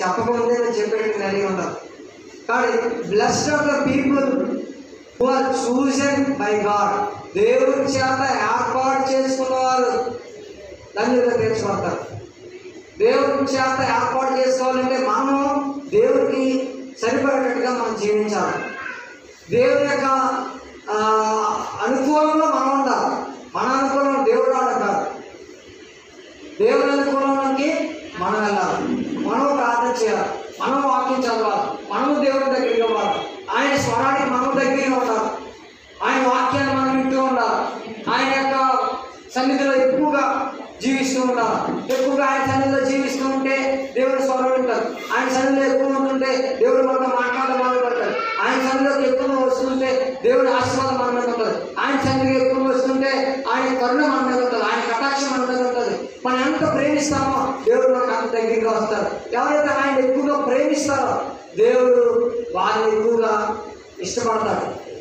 చెప్పకముందే నేను చెప్పేటట్టు రెడీ ఉంటాను కానీ blessed of the people who are chosen by God దేవుని చేత ఏర్పాటు చేసుకున్నవారు ధన్యులుగా తీర్చబడతారు దేవుని చేత ఏర్పాటు చేసుకోవాలంటే మనం దేవుడికి సరిపడేటట్టుగా మనం జీవించాలి దేవుని యొక్క ఆ, అనుకూలంలో మనం ఉండాలి మన అనుకూలంలో దేవుడు రావడం కాదు దేవుని అనుకూలంలోకి మనం వెళ్ళాలి మనం ప్రార్థన చేయాలి మనం వాక్యం చదవాలి మనము దేవుని దగ్గరికి ఇవ్వాలి ఆయన స్వరానికి మనం దగ్గరగా ఉండాలి ఆయన వాక్యాన్ని మనం వింటూ ఉండాలి ఆయన యొక్క సన్నిధిలో ఎక్కువగా జీవిస్తూ ఉండాలి ఎక్కువగా ఆయన సన్నిధిలో జీవిస్తూ ఉంటే దేవుని స్వరం వింటారు ఆయన సన్నిధిలో ఎక్కువ ఉంటుంటే దేవుడు మనతో మాట్లాడడం మొదలు పెడతాడు ఆయన సన్నిధిలోకి ఎక్కువ వస్తుంటే దేవుడి ఆశీర్వాదం మన మీద ఉంటుంది ఆయన సన్నిధికి ఎక్కువ వస్తుంటే ఆయన కరుణ మన మీద ఉంటుంది ఆయన కటాక్షం మన మీద ఉంటుంది మనం ఎంత ప్రేమిస్తామో దేవుడు మనకు అంత దగ్గరగా వస్తారు ఎవరైతే ఆయన ఎక్కువగా ప్రేమిస్తారో దేవుడు వారిని ఎక్కువగా ఇష్టపడతాడు